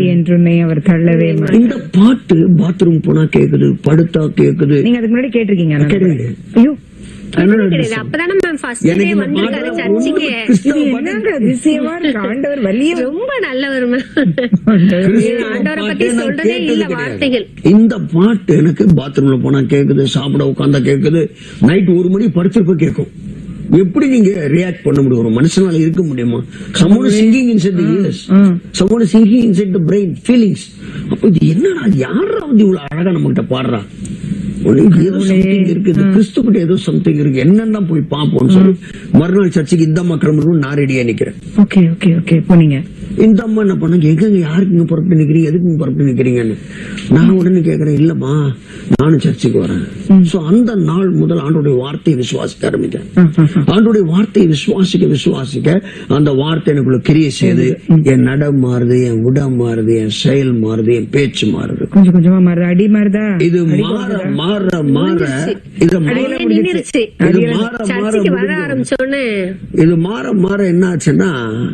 என்றுன்னை அவர் தள்ளவே மாட்டார். இந்த பாட்டு பாத்ரூம் போனா கேக்குது படுத்தா கேக்குது நீங்க அதுக்கு முன்னாடி கேட்டிருக்கீங்க ஆனா. கேட்டது. ஐயோ அதனால கிடையாது அப்பதானே மேம் ஃபர்ஸ்ட் எனக்கு டே இந்த வந்திருக்காரு பாட்டு சர்ச்சுக்கு ரொம்ப கிறிஸ்தவ இது பாட்டு. என்னங்க அதிசயமா இருக்கு ஆண்டவர் வலிய ரொம்ப நல்லவர் மேம் கிறிஸ்தவ ஆண்டவரை பத்தி பாட்டே நான் சொல்றதே கேட்டது இல்ல கிடையாது. வார்த்தைகள் இந்த பாட்டு எனக்கு பாத்ரூம்ல போனா கேக்குது சாப்பிட உட்காந்தா கேக்குது நைட் ஒரு மணி படுத்திருப்ப கேட்கும் எப்படி நீங்க ரியாக்ட் பண்ண முடியும் ஒரு மனுஷனால இருக்க முடியுமா someone singing inside the ears someone singing inside the brain feelings அப்ப இது என்னடா யாரா வந்து இவ்வளவு அழகா நம்ம கிட்ட பாடுறா உனக்கு ஏதோ something இருக்குது கிறிஸ்துக்கிட்ட ஏதோ சம்திங் இருக்கு என்னன்னா போய் பார்ப்போம்னு சொல்லி மறுநாள் சர்ச்சைக்கு இந்த அம்மா கிளம்பணும் நான் ரெடியா நிக்கிறேன் ஓகே ஓகே ஓகே போனீங்க இந்த அம்மா என்ன பண்ணாங்க எங்க யாருக்குங்க புறப்பட்டு நிக்கிறீங்க எதுக்கு புறப்பட்டு நிக்கிறீங்கன்னு நான் உடனே கேக்குறேன் இல்லம்மா நானும் சர்ச்சுக்கு வரேன் சோ அந்த நாள் முதல் ஆண்டோடைய வார்த்தையை விசுவாசிக்க ஆரம்பிக்கிறேன் ஆ, ஆ, ஆ. ஆண்டோடைய வார்த்தையை விசுவாசிக்க விசுவாசிக்க அந்த வார்த்தை எனக்குள்ள கிரிய செய்யுது என் நடம் மாறுது என் உடம் மாறுது என் செயல் மாறுது என் பேச்சு மாறுது கொஞ்சம் கொஞ்சமா மாறுது அடி மாறுதா இது மாற மாற மாற இது மாற அடியில நின்னுருச்சு இது மாற மாற சர்ச்சுக்கு வர முடிஞ்சு. ஆரம்பிச்சோன்னு இது மாற மாற என்ன ஆச்சுன்னா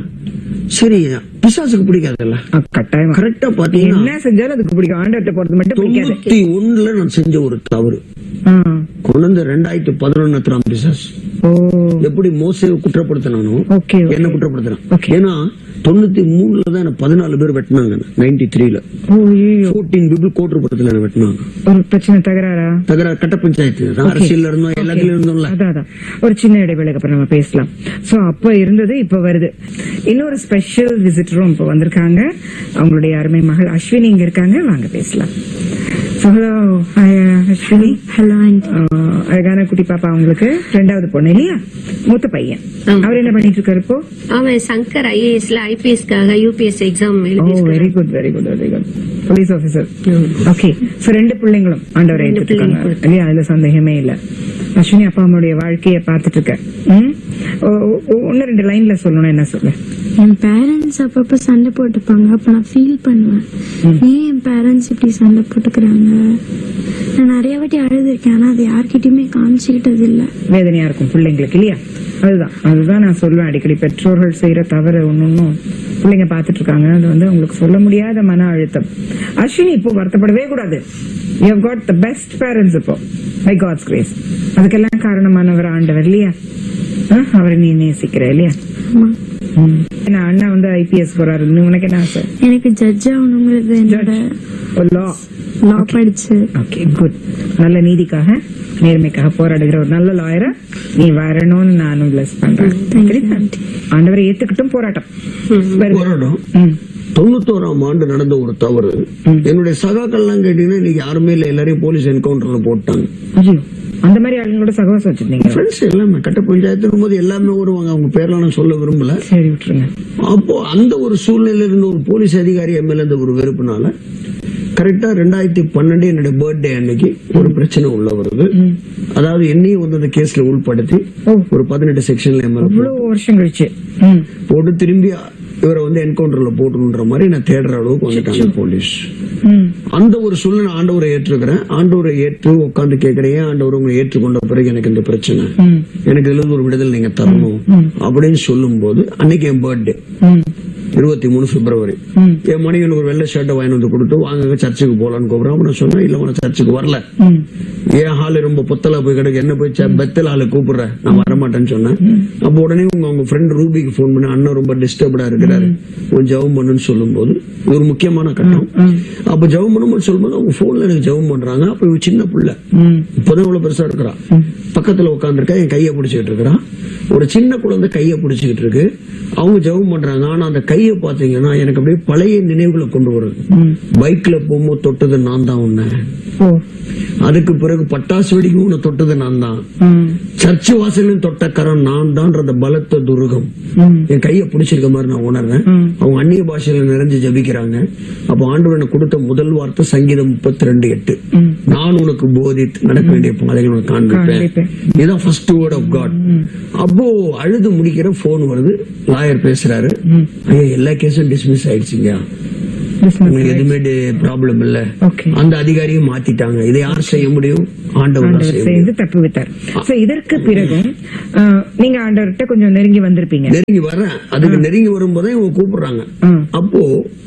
சரி பிசாசுக்கு பிடிக்காதுல்ல ஆ, கட்டாயமா கரெக்டா பாத்தீங்கன்னா என்ன செஞ்சாலும் அதுக்கு பிடிக்கும் ஆண்டவர்கிட்ட போறது மட்டும் பிடிக்காது தொண்ணூத்தி ஒண்ணுல நான் செஞ்ச ஒரு தவறு ஆ. கொண்டு வந்து ரெண்டாயிரத்தி பதினொன்னு பிசாஸ் ஓ எப்படி மோசையை குற்றப்படுத்தினானோ ஓகே என்ன ஓகே. குற்றப்படுத்தினான் Okay. ஏன்னா தொண்ணூத்தி மூணுல தான் என்ன பதினாலு பேர் வெட்டினாங்க நைன்டி த்ரீல ஓ ஐயோ போர்டீன் பீப்புள் கோட்டுப்படத்துல என்ன வெட்டினாங்க ஒரு பிரச்சனை தகராறா தகர கட்ட பஞ்சாயத்து தான் அரசியல் இருந்தோம் எல்லாத்துலயும் இருந்தோம்ல அதான் அதான். ஒரு சின்ன இடைவேளைக்கு அப்புறம் நம்ம பேசலாம் சோ அப்ப இருந்தது இப்ப வருது இன்னொரு ஸ்பெஷல் விசிட்டரும் இப்ப வந்திருக்காங்க அவங்களுடைய அருமை மகள் அஸ்வினி இங்க இருக்காங்க வாங்க பேசலாம் ஹலோ அஸ்வினி ஹலோ ஆண்டி ஆஹ், அழகான குட்டி பாப்பா உங்களுக்கு ரெண்டாவது பொண்ணு இல்லையா மூத்த பையன் அவர் என்ன பண்ணிட்டு இருக்காரு இப்போ அவன் சங்கர் ஐஏஎஸ்ல ஐபிஎஸ்க்காக யூபிஎஸ் எக்ஸாம் ஓ எழுதி very good very good very good police officer okay so ரெண்டு பிள்ளைங்களும் ஆண்டவரை ஏற்றுட்டு இருக்காங்க இல்லையா அதுல சந்தேகமே இல்ல அஸ்வினி அப்பா அம்மாவுடைய வாழ்க்கைய பாத்துட்டு இருக்க ம்? ஒ- ஒ- ஒண்ணு ரெண்டு லைன்ல சொல்லணும் என்ன சொல்லு என் பேரண்ட்ஸ் அப்பப்ப சண்டை போட்டுப்பாங்க அப்ப நான் ஃபீல் பண்ணுவேன் ஏன் என் பேரண்ட்ஸ் இப்படி சண்டை போட்டுக்கிறாங்க நான் நிறைய வாட்டி அழுதுருக்கேன் ஆனா அது யார்கிட்டயுமே காமிச்சுக்கிட்டது இல்ல வேதனையா இருக்கும் பிள்ளைங்களுக்கு இல்லையா அதுதான் அதுதான் நான் சொல்லுவேன் அடிக்கடி பெற்றோர்கள் செய்யற தவறு ஒன்னொன்னும் பிள்ளைங்க பாத்துட்டு இருக்காங்க அது வந்து உங்களுக்கு சொல்ல முடியாத மன அழுத்தம் அஸ்வினி இப்போ வருத்தப்படவே கூடாது you have got the best parents இப்போ பை காட்ஸ் கிரேஸ் அதுக்கெல்லாம் காரணமானவர் ஆண்டவர் இல்லையா ஆ, அவரை நீ நேசிக்கிற இல்லையா ஆமா ம். என்ன அண்ணா வந்து ஐபிஎஸ் போறாரு நீ உனக்கு என்ன ஆசை எனக்கு ஜட்ஜ் ஆகணுங்கிறது என்னோட லா லா படிச்சு ஓகே குட் நல்ல நீதிக்காக நேர்மைக்காக போராடுகிற ஒரு நல்ல லாயரா நீ வரணும்னு நானும் பிளஸ் பண்றேன் Thank you, சரியா? aunty. ஆண்டவரை ஏத்துக்கிட்டும் போராட்டம் வருது. போராடும் ம். தொண்ணூத்தோராம் ஆண்டு நடந்த ஒரு தவறு என்னுடைய சகாக்கள்லாம் கேட்டீங்கன்னா இன்னைக்கு யாருமே இல்ல எல்லாரையும் போலீஸ் என்கவுண்டர்ல போட்டாங்க ஐயோ அந்த மாதிரி ஆளுங்க கூட சகவாசம் வச்சிருந்தீங்க ஃப்ரெண்ட்ஸ் எல்லாமே கட்ட பஞ்சாயத்து போது எல்லாமே வருவாங்க அவங்க பேர்லாம் நான் சொல்ல விரும்பல சரி விட்டுருங்க அப்போ அந்த ஒரு சூழ்நிலையில இருந்த ஒரு போலீஸ் அதிகாரி என் மேல இருந்த ஒரு வெறுப்புனால கரெக்டா ரெண்டாயிரத்தி பன்னெண்டு என்னுடைய பர்த்டே அன்னைக்கு ஒரு பிரச்சனை உள்ள வருது அதாவது என்னையும் வந்து அந்த கேஸ்ல உள்படுத்தி ஓ. ஒரு பதினெட்டு செக்ஷன்ல என் மேல இவ்வளவு வருஷம் கழிச்சு ம். போட்டு திரும்பி இவரை வந்து என்கவுண்டர்ல போட்டுன்ற மாதிரி நான் தேடுற அளவுக்கு வந்துட்டாங்க போலீஸ் ம். அந்த ஒரு சூழ்நிலை ஆண்டவரை ஏற்றுக்கிறேன் ஆண்டவரை ஏற்று உட்கார்ந்து கேட்கறேன் ஏன் ஆண்டவர் உங்களை ஏற்றுக்கொண்ட பிறகு எனக்கு இந்த பிரச்சனை ம். எனக்கு இதுல இருந்து ஒரு விடுதலை நீங்க தரணும் அப்படின்னு சொல்லும் போது அன்னைக்கு என் பர்த்டே ம். இருபத்தி மூணு பிப்ரவரி ம். என் மனைவி எனக்கு ஒரு வெள்ளை ஷர்ட்டை வாங்கி வந்து கொடுத்து வாங்க சர்ச்சுக்கு போலான்னு கூப்பிடுறேன் அப்ப நான் சொன்னேன் இல்ல நான் சர்ச்சுக்கு வரல ம். என் ஹாலு ரொம்ப பொத்தலா போய் கிடக்கு என்ன போய் ச- பெத்தல் ஹாலு கூப்பிடுறேன் நான் வரமாட்டேன்னு சொன்னேன் அப்ப உடனே உங்க உங்க ஃப்ரெண்ட் ரூபிக்கு ஃபோன் பண்ணி அண்ணன் ரொம்ப டிஸ்டர்படா இருக்கிறாரு கொஞ்சம் ஜெபம் பண்ணுன்னு சொல்லும்போது இது ஒரு முக்கியமான கட்டம் அப்ப ஜெபம் பண்ணும்போது சொல்லும்போது அவங்க போன்ல எனக்கு ஜெபம் பண்றாங்க அப்ப இவ சின்ன பிள்ளை ம். இப்பதான் இவ்வளவு பெருசா இருக்கிறா பக்கத்துல உட்காந்துருக்கா என் கையை பிடிச்சிட்டு இருக்கிறா ஒரு சின்ன குழந்தை கையை பிடிச்சிக்கிட்டு இருக்கு அவங்க ஜெபம் பண்றாங்க ஆனா அந்த கையை பாத்தீங்கன்னா எனக்கு அப்படியே பழைய நினைவுகளை கொண்டு வருது பைக்ல போகும்போது தொட்டது நான் தான் உன்ன ஓ அதுக்கு பிறகு பட்டாசு வெடிக்கும் உன்னை தொட்டது நான் தான் ம். சர்ச்சு வாசலில் தொட்ட கரம் நான் தான்ன்ற பலத்த துருகம் ம். என் கையை பிடிச்சிருக்க மாதிரி நான் உணர்றேன் அவங்க அந்நிய பாஷையில நிறைஞ்சு ஜபிக்கிறாங்க அப்ப ஆண்டவர் எனக்கு கொடுத்த முதல் வார்த்தை சங்கீதம் முப்பத்தி ரெண்டு எட்டு ம். நான் உனக்கு போதித்து நடக்க வேண்டிய பாதைகள் உனக்கு காண்பிப்பேன் காண்பிப்பேன். இதுதான் ஃபர்ஸ்ட் வேர்ட் ஆஃப் காட் அப்போ அழுது முடிக்கிற போன் வருது லாயர் பேசுறாரு ஐயா எல்லா கேஸும் டிஸ்மிஸ் ஆயிடுச்சுங்க Business உங்களுக்கு எதுவுமே ப்ராப்ளம் இல்ல Okay. அந்த அதிகாரியும் மாத்திட்டாங்க இதை யார் செய்ய முடியும் ஆண்டவர் தான் ஆண்டவர் செய்ய முடியும் செய்து தப்பு விட்டார் சோ இதற்கு பிறகும் ஆ, நீங்க ஆண்டவர்கிட்ட கொஞ்சம் நெருங்கி வந்திருப்பீங்க நெருங்கி வர்றேன் அதுக்கு நெருங்கி வரும்போதே இவங்க கூப்பிடுறாங்க ம். அப்போ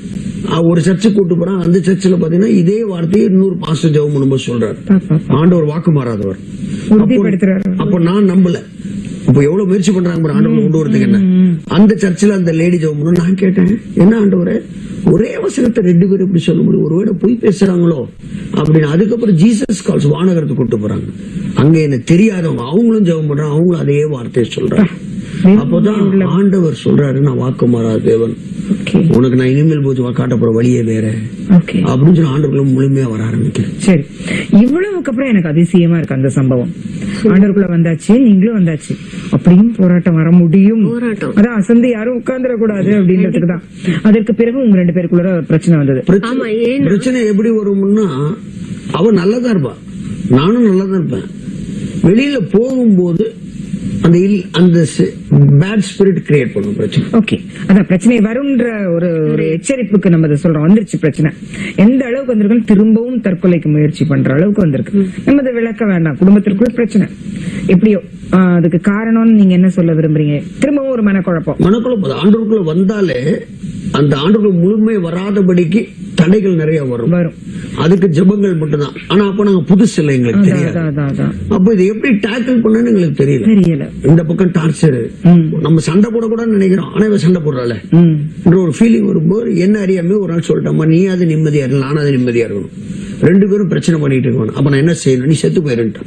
அஹ் ஒரு சர்ச்சுக்கு கூட்டு போறான் அந்த சர்ச்சில் பாத்தீங்கன்னா இதே வார்த்தையை இன்னொரு பாஸ்டர் ஜெபம் பண்ணும்போது சொல்றாரு பா, பா, பா. ஆண்டவர் வாக்கு மாறாதவர் உறுதிப்படுத்துறாரு. அப்போ- அப்போ நான் நம்பல அப்ப எவ்வளவு முயற்சி பண்றாங்க பாரு ஆண்டவர் கொண்டு வரதுக்கு என்ன அந்த சர்ச்சில் அந்த லேடி ஜெபம் பண்ண நான் கேட்டேன் என்ன ஆண்டவரே ஒரே வசனத்தை ரெண்டு பேரும் இப்படி சொல்ல முடியும் ஒருவேளை பொய் பேசுறாங்களோ அப்படின்னு அதுக்கப்புறம் ஜீசஸ் கால்ஸ் வானகரத்துக்கு கூட்டு போறாங்க அங்க என்ன தெரியாதவங்க அவங்களும் ஜெபம் பண்றாங்க அவங்களும் அதே வார்த்தையை சொல்றாங்க அப்போதான் ஆண்டவர் சொல்றாரு நான் வாக்கு மாறாத தேவன் ஓகே உனக்கு நான் இனிமேல் போச்சு காட்ட போற வழியே வேற ஓகே அப்படின்னு சொல்லி ஆண்டவர்களும் முழுமையா வர ஆரம்பிக்கிறேன் சரி இவ்வளவுக்கு அப்புறம் எனக்கு அதிசயமா இருக்கு அந்த சம்பவம் ஆண்டவருக்குள்ள வந்தாச்சு நீங்களும் வந்தாச்சு அப்படியும் போராட்டம் வர முடியும் போராட்டம். அதான் அசந்து யாரும் உட்கார்ந்துட கூடாது அப்படின்றதுக்கு தான் அதற்கு பிறகு உங்க ரெண்டு பேருக்குள்ள ஒரு பிரச்சனை வந்தது பிரச்சனை ஆமா, ஏன்னா- பிரச்சனை எப்படி வரும்னா அவ நல்லதா இருப்பா நானும் நல்லதா இருப்பேன் வெளியில போகும்போது அந்த இல்- அந்த பேட் ஸ்பிரிட் கிரியேட் பண்ணும் பிரச்சனை ஓகே அதான் பிரச்சனை வரும்ன்ற ஒரு ஒரு எச்சரிப்புக்கு நம்ம அதை சொல்றோம் வந்துருச்சு பிரச்சனை எந்த அளவுக்கு வந்திருக்குன்னு திரும்பவும் தற்கொலைக்கு முயற்சி பண்ற அளவுக்கு வந்திருக்கு நம்ம அதை விளக்க வேண்டாம் குடும்பத்திற்குள்ள பிரச்சனை எப்படியோ ஆஹ், அதுக்கு காரணம்னு நீங்க என்ன சொல்ல விரும்புறீங்க திரும்பவும் ஒரு மனக்குழப்பம் மனக்குழப்பம் ஆண்டவருக்குள்ள வந்தாலே அந்த ஆண்டுக்குள்ள முழுமை வராதபடிக்கு தடைகள் நிறைய வரும் வரும் அதுக்கு ஜெபங்கள் மட்டும்தான் ஆனா அப்ப நாங்க புதுசு இல்லை எங்களுக்கு அதான், தெரியாது அதான், அதான், அதான். அப்ப இது எப்படி டேக்கிள் பண்ணு எங்களுக்கு தெரியல தெரியல இந்த பக்கம் டார்ச்சர் ம். நம்ம சண்டை போடக்கூடாதுன்னு நினைக்கிறோம் ஆனா இவ சண்டை போடுறாள் ம் என்ற ஒரு ஃபீலிங் வரும்போது என்ன அறியாம ஒரு நாள் சொல்லிட்டோமா நீ அது நிம்மதியா இருக்கணும் நானும் அது நிம்மதியா இருக்கணும் ரெண்டு பேரும் பிரச்சனை பண்ணிட்டு இருக்கணும் அப்ப நான் என்ன செய்யணும் நீ செத்து போயிருன்ட்டான்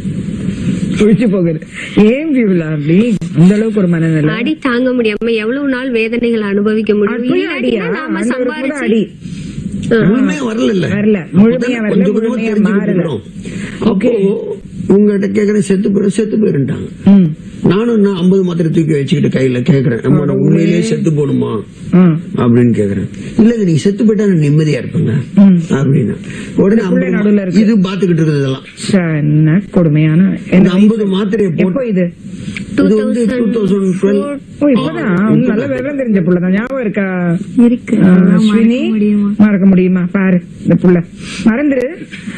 புடிச்சு போகுது ஏன் வியூலா அப்படி அந்த அளவுக்கு ஒரு மனநிலை அடி தாங்க முடியாம எவ்வளவு நாள் வேதனைகள் அனுபவிக்க முடியும் அப்பயும் அடியா இல்லாட்டினா நாம ஆண்டவருக்கு கூட சம்பாரிச்சு அடி முழுமையா வரல இல்ல வரல. முழுமையா வரல, கொஞ்சம் கொஞ்சமா முழுமையா தெரிஞ்சுக்கிட்டு மாறல. இருக்கிறோம். அப்போ உங்ககிட்ட கேக்குறேன் செத்து போயிரு செத்து போயிருன்ட்டாங்க ம் நானும் நான் ஐம்பது மாத்திரை தூக்கி வச்சுக்கிட்டு கையில கேக்குறேன் நம்ம நான் உண்மையிலேயே செத்து போகணுமா ம் அப்படின்னு கேக்குறேன் இல்ல நீ செத்து போயிட்டா நான் நிம்மதியா இருப்பேங்க ம். அப்படின்னா உடனே இதுக்குள்ள 50 நடுவுல இருக்கு. இது பாத்துக்கிட்டு இருக்குது இதெல்லாம் ச்சே, என்ன கொடுமையான இந்த என்ன ஐம்பது மாத்திரையை எப்போ போட்டு இது இது வந்து டூ தௌசண்ட் டுவெல் ஓ இப்பதான் அவனுக்கு நல்ல விவரம் தெரிஞ்ச புள்ளதான் ஞாபகம் இருக்கா இருக்கு ஆ, அதெல்லாம் அஸ்வினி மறக்க முடியுமா மறக்க முடியுமா பாரு இந்த புள்ள மறந்துரு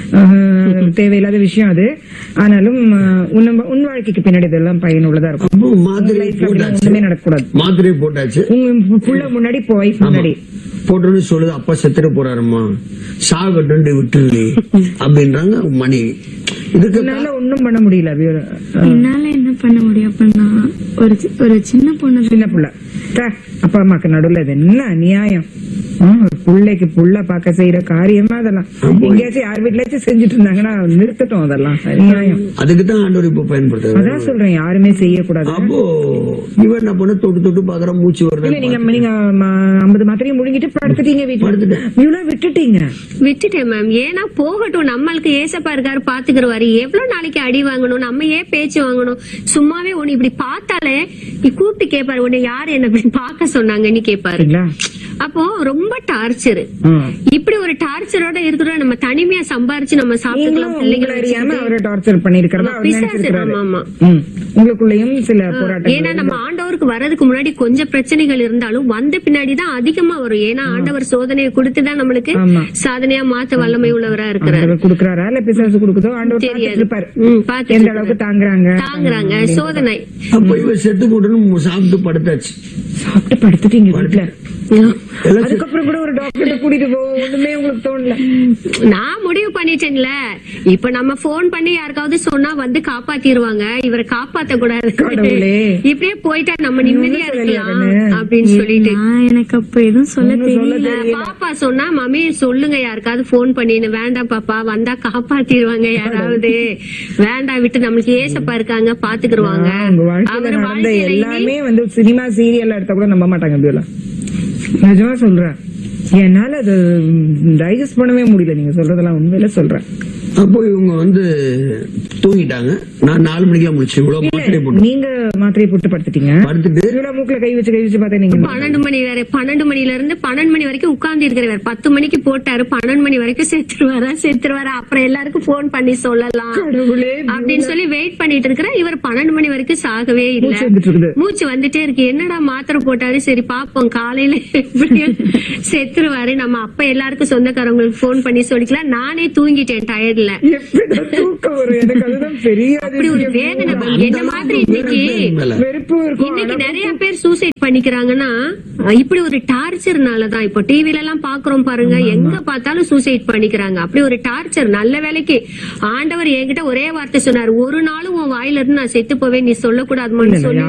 ஆஹ், தேவையில்லாத விஷயம் அது ஆனாலும் ஆஹ், உன் நம்ம- உன் வாழ்க்கைக்கு பின்னாடி இதெல்லாம் பயனுள்ளதா இருக்கும் அப்போ மாத்திரை லைஃப்ல அப்படிலாம் போட்டாச்சு ஒண்ணுமே நடக்கக்கூடாது மாத்திரை போட்டாச்சு உங்க புள்ள முன்னாடி இப்போ ஒய்ஃப் ஆமா. முன்னாடி போட்டோன்னு சொல்லுது அப்பா செத்துட்டு போறாருமா சாகட்டு விட்டுருது அப்படின்றாங்க மனைவி இதுக்கு என்னால ஒண்ணும் பண்ண முடியல வியூலா. என்னால என்ன பண்ண முடியும் அப்படின்னா ஒரு சி- ஒரு சின்ன பொண்ணு சின்ன புள்ள ச்சே, அப்பா அம்மாக்கு நடுவுல இது என்ன அநியாயம் ம், ஒரு புள்ளைக்கு புள்ள பார்க்க செய்யற காரியமா அதெல்லாம் எங்கேயாச்சும் யார் வீட்லயாச்சும் செஞ்சுட்டு இருந்தாங்கன்னா நிறுத்தட்டும் அதெல்லாம் அநியாயம் அதுக்கு தான் ஆண்டவர் இப்ப பயன்படுத்துறாரு அதான் சொல்றேன் யாருமே செய்யக்கூடாது அப்போ இவன் என்ன பண்ண தொட்டு தொட்டு பாக்குற மூச்சு இல்ல வருது நீங்க நீங்க ஐம்பது மாத்திரையும் முழுங்கிட்டு படுத்துட்டீங்க வீட்டுல படுத்துட்டேன். இவ்வளவு விட்டுட்டீங்க விட்டுட்டேன் மேம் ஏன்னா போகட்டும் நம்மளுக்கு ஏசப்பா இருக்காரு பாத்துக்கிறவாரு எவ்வளவு நாளைக்கு அடி வாங்கணும் நம்ம ஏன் பேச்சு வாங்கணும் சும்மாவே உன்னை இப்படி பார்த்தாலே நீ கூப்பிட்டு கேட்பாரு உன்னை யாரு என்ன இப்படி பார்க்க சொன்னாங்கன்னு கேட்பாரு சரிங்களா அப்போ ரொம்ப டார்ச்சர் ம். இப்படி ஒரு டார்ச்சரோட இருக்கிறோம் நம்ம தனிமையா சம்பாரிச்சு நம்ம நீங்களும் சாப்பிட்டுக்கலாம் உங்களை பிள்ளைங்களை அறியாம வச்சுக்கிட்டு. அவரை டார்ச்சர் பண்ணிருக்கிறதா ஆமா, அவர் பிசாசு, நினைச்சிருக்கிறாரு ஆமா, ஆமா. ம். உங்களுக்குள்ளயும் சில ஏன்னா போராட்டங்கள் நம்ம ஆண்டவருக்கு வர்றதுக்கு முன்னாடி கொஞ்சம் பிரச்சனைகள் இருந்தாலும் வந்த பின்னாடிதான் அதிகமா வரும் ஏன்னா ஆண்டவர் சோதனையை கொடுத்துதான் நம்மளுக்கு ஆமா. சாதனையா மாத்த வல்லமை உள்ளவரா இருக்கிறார் ஆண்டவர் கொடுக்கறாரா இல்ல பிசாசு கொடுக்குதோ ஆண்டவர் தெரியாது. பார்த்துட்டு இருப்பாரு ம், பார்த்துட்டு எந்த இருப்பாரு. அளவுக்கு தாங்குறாங்க தாங்குறாங்க சோதனை அப்ப இவன் செத்து போட்டுன்னு சாப்பிட்டு படுத்தாச்சு சாப்பிட்டு படுத்துட்டீங்க வீட்டுல எல்லாம் செத்து- அதுக்கப்புறம் கூட ஒரு டாக்டர் கூட்டிட்டு போ ஒண்ணுமே உங்களுக்கு தோணல நான் முடிவு பண்ணிட்டேன்ல இப்ப நம்ம போன் பண்ணி யாருக்காவது சொன்னா வந்து காப்பாத்திடுவாங்க இவரை காப்பாத்த கூடாது கடவுளே. இப்படியே போயிட்டா நம்ம நிம்மதியா ஒண்ணும் சொல்லலையா இருக்கலாம் கண்ணு? அப்படின்னு சொல்லிட்டு நான் எனக்கு அப்ப எதுவும் சொல்ல தெரியல அஹ் பாப்பா சொன்னா மம்மி சொல்லுங்க யாருக்காவது போன் பண்ணின்னு வேண்டாம் பாப்பா வந்தா காப்பாத்திடுவாங்க யாராவது வேண்டாம் விட்டு நம்மளுக்கு ஏசப்பா இருக்காங்க பாத்துக்கிடுவாங்க உங்க வாழ்க்கையில அவர் நடந்த வாழ்க்கையில இனி- எல்லாமே வந்து சினிமா சீரியல் எடுத்தா கூட நம்ப மாட்டாங்க அப்படியெல்லாம் நிஜமா சொல்றேன் என்னால அது டைஜஸ்ட் பண்ணவே முடியல நீங்க சொல்றதெல்லாம் உண்மையில சொல்றேன் அப்போ இவங்க வந்து தூங்கிட்டாங்க நான் நாலு மணிக்கெல்லாம் முடிச்சு இவ்வளவு மாத்திரை போட்டு நீங்க மாத்திரையை போட்டு படுத்துட்டீங்க படுத்துட்டு இவ்வளவு மூக்குல கை வச்சு கை வச்சு பார்த்தா நீங்க பன்னெண்டு மணி வரை பன்னெண்டு மணில இருந்து பன்னெண்டு மணி வரைக்கும் உட்கார்ந்து இருக்கிறவர் பத்து மணிக்கு போட்டாரு பன்னெண்டு மணி வரைக்கும் செத்துருவாரா செத்துருவாரா அப்புறம் எல்லாருக்கும் போன் பண்ணி சொல்லலாம் கடவுளே அப்படின்னு சொல்லி வெயிட் பண்ணிட்டு இருக்கிற இவர் பன்னெண்டு மணி வரைக்கும் சாகவே இல்ல மூச்சு வந்துட்டு இருக்குது மூச்சு வந்துட்டே இருக்கு என்னடா மாத்திரை போட்டாரு சரி பாப்போம் காலையில எப்படியும் செத்துருவாரு நம்ம அப்ப எல்லாருக்கும் சொந்தக்காரங்களுக்கு போன் பண்ணி சொல்லிக்கலாம் நானே தூங்கிட்டேன் டயர்ட்ல வரல எப்படிதான் தூக்கம் வரும் எனக்கு அதுதான் பெரிய அப்படி ஒரு அதிசயம். வேதனை மேம். அந்த என்ன மாதிரி அளவுக்கு இன்னைக்கு வெறுப்பு மேல. வெறுப்பும் இருக்கும் இன்னைக்கு ஆனா நிறைய பேர் சூசைட் பண்ணிக்கிறாங்கன்னா அஹ் இப்படி ஒரு டார்ச்சர்னாலதான் இப்போ டிவில எல்லாம் பாக்குறோம் பாருங்க எங்க பார்த்தாலும் சூசைட் பண்ணிக்கிறாங்க அப்படி ஒரு டார்ச்சர் நல்ல வேலைக்கு ஆண்டவர் என்கிட்ட ஒரே வார்த்தை சொன்னார் ஒரு நாளும் உன் வாயில இருந்து நான் செத்து போவேன் நீ சொல்லக்கூடாதுமான்னு சொல்லி